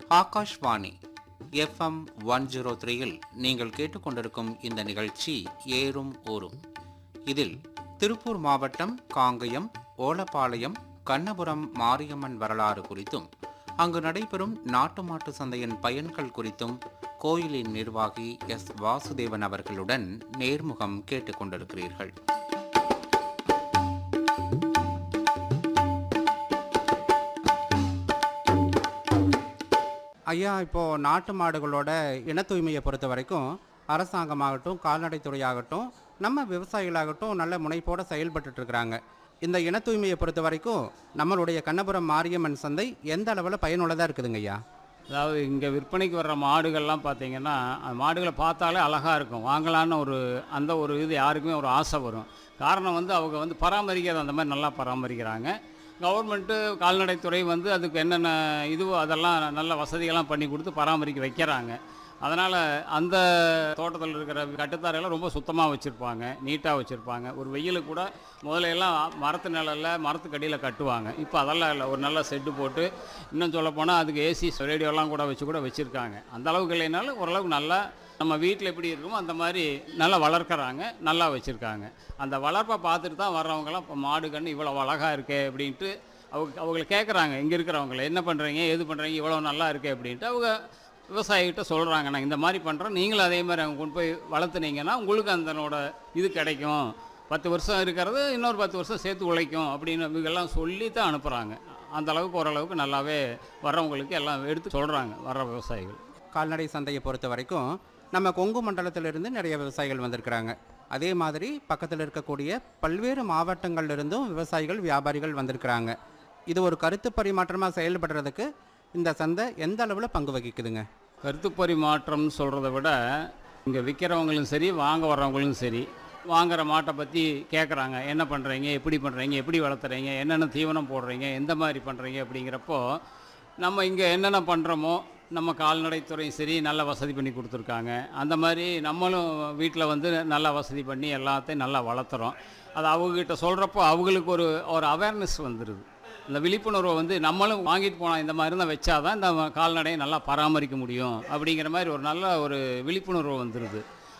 Akashvani FM one zero த்ரீயில் நீங்கள் கேட்டுக்கொண்டிருக்கும் இந்த நிகழ்ச்சி ஏறும் ஊரும் இதில் திருப்பூர் மாவட்டம் காங்கயம் ஓலப்பாளையம் கண்ணபுரம் மாரியம்மன் வரலாறு குறித்தும் அங்கு நடைபெறும் நாட்டு மாட்டு சந்தையின் பயன்கள் குறித்தும் கோயிலின் நிர்வாகி எஸ் வாசுதேவன் அவர்களுடன் நேர்முகம் கேட்டுக்கொண்டிருக்கிறீர்கள் ஐயா இப்போ நாட்டு மாடுகளோட இன தூய்மையை பொறுத்த வரைக்கும் அரசாங்கமாகட்டும் கால்நடைத்துறையாகட்டும் நம்ம விவசாயிகளாகட்டும் நல்ல முனைப்போட செயல்பட்டுட்டு இருக்கிறாங்க இந்த இன தூய்மையை பொறுத்த வரைக்கும் நம்மளுடைய கண்ணபுரம் மாரியம்மன் சந்தை எந்த அளவில் பயனுள்ளதாக இருக்குதுங்க ஐயா அதாவது இங்கே விற்பனைக்கு வர்ற மாடுகள்லாம் பார்த்தீங்கன்னா அந்த மாடுகளை பார்த்தாலே அழகாக இருக்கும் வாங்கலான்னு ஒரு அந்த ஒரு இது யாருக்குமே ஒரு ஆசை வரும் காரணம் வந்து அவங்க வந்து பராமரிக்கிறது அந்த மாதிரி நல்லா பராமரிக்கிறாங்க கவர்மெண்ட்டு கால்நடைத்துறை வந்து அதுக்கு என்னென்ன இதுவோ அதெல்லாம் நல்ல வசதிகள்லாம் பண்ணி கொடுத்து பராமரிக்க வைக்கிறாங்க அதனால் அந்த தோட்டத்தில் இருக்கிற கட்டுத்தாரையெல்லாம் ரொம்ப சுத்தமாக வச்சுருப்பாங்க நீட்டாக வச்சுருப்பாங்க ஒரு வெயிலுக்கு கூட முதல்ல எல்லாம் மரத்து நிழலில் மரத்துக்கடியில் கட்டுவாங்க இப்போ அதெல்லாம் இல்லை ஒரு நல்ல செட்டு போட்டு இன்னும் சொல்லப்போனால் அதுக்கு ஏசி ரேடியோலாம் கூட வச்சு கூட வச்சுருக்காங்க அந்த அளவுக்கு இல்லைனாலும் ஓரளவுக்கு நல்லா நம்ம வீட்டில் எப்படி இருக்குமோ அந்த மாதிரி நல்லா வளர்க்குறாங்க நல்லா வச்சுருக்காங்க அந்த வளர்ப்பை பார்த்துட்டு தான் வர்றவங்கலாம் இப்போ மாடு கன்று இவ்வளோ அழகாக இருக்கே அப்படின்ட்டு அவங்க அவங்கள கேட்குறாங்க இங்கே இருக்கிறவங்கள என்ன பண்ணுறீங்க எது பண்ணுறீங்க இவ்வளோ நல்லா இருக்கே அப்படின்ட்டு அவங்க விவசாயிகிட்ட சொல்கிறாங்க நான் இந்த மாதிரி பண்ணுறோம் நீங்களும் அதே மாதிரி அவங்க கொண்டு போய் வளர்த்துனீங்கன்னா உங்களுக்கு அதனோட இது கிடைக்கும் பத்து வருஷம் இருக்கிறது இன்னொரு பத்து வருஷம் சேர்த்து உழைக்கும் அப்படின்னு இவங்கெல்லாம் சொல்லி தான் அனுப்புகிறாங்க அந்த அளவுக்கு ஓரளவுக்கு நல்லாவே வர்றவங்களுக்கு எல்லாம் எடுத்து சொல்கிறாங்க வர்ற விவசாயிகள் கால்நடை சந்தையை பொறுத்த வரைக்கும் நம்ம கொங்கு மண்டலத்திலிருந்து நிறைய விவசாயிகள் வந்திருக்கிறாங்க அதே மாதிரி பக்கத்தில் இருக்கக்கூடிய பல்வேறு மாவட்டங்கள்ல இருந்தும் விவசாயிகள் வியாபாரிகள் வந்திருக்கிறாங்க இது ஒரு கருத்து பரிமாற்றமாக செயல்படுறதுக்கு இந்த சந்தை எந்த அளவில் பங்கு வகிக்குதுங்க கருத்து பரிமாற்றம்னு சொல்கிறத விட இங்கே விற்கிறவங்களும் சரி வாங்க வர்றவங்களும் சரி வாங்குற மாட்டை பற்றி கேட்குறாங்க என்ன பண்ணுறீங்க எப்படி பண்ணுறீங்க எப்படி வளர்த்துறீங்க என்னென்ன தீவனம் போடுறீங்க எந்த மாதிரி பண்ணுறீங்க அப்படிங்கிறப்போ நம்ம இங்கே என்னென்ன பண்ணுறோமோ நம்ம கால்நடைத்துறையும் சரி நல்ல வசதி பண்ணி கொடுத்துருக்காங்க அந்த மாதிரி நம்மளும் வீட்டில் வந்து நல்லா வசதி பண்ணி எல்லாத்தையும் நல்லா வளர்த்துறோம் அது அவங்ககிட்ட சொல்கிறப்போ அவங்களுக்கு ஒரு ஒரு அவேர்னஸ் வந்துடுது இந்த விழிப்புணர்வை வந்து நம்மளும் வாங்கிட்டு போனால் இந்த மாதிரி தான் வச்சாதான் இந்த கால்நடையை நல்லா பராமரிக்க முடியும் அப்படிங்கிற மாதிரி ஒரு நல்ல ஒரு விழிப்புணர்வு வந்துடுது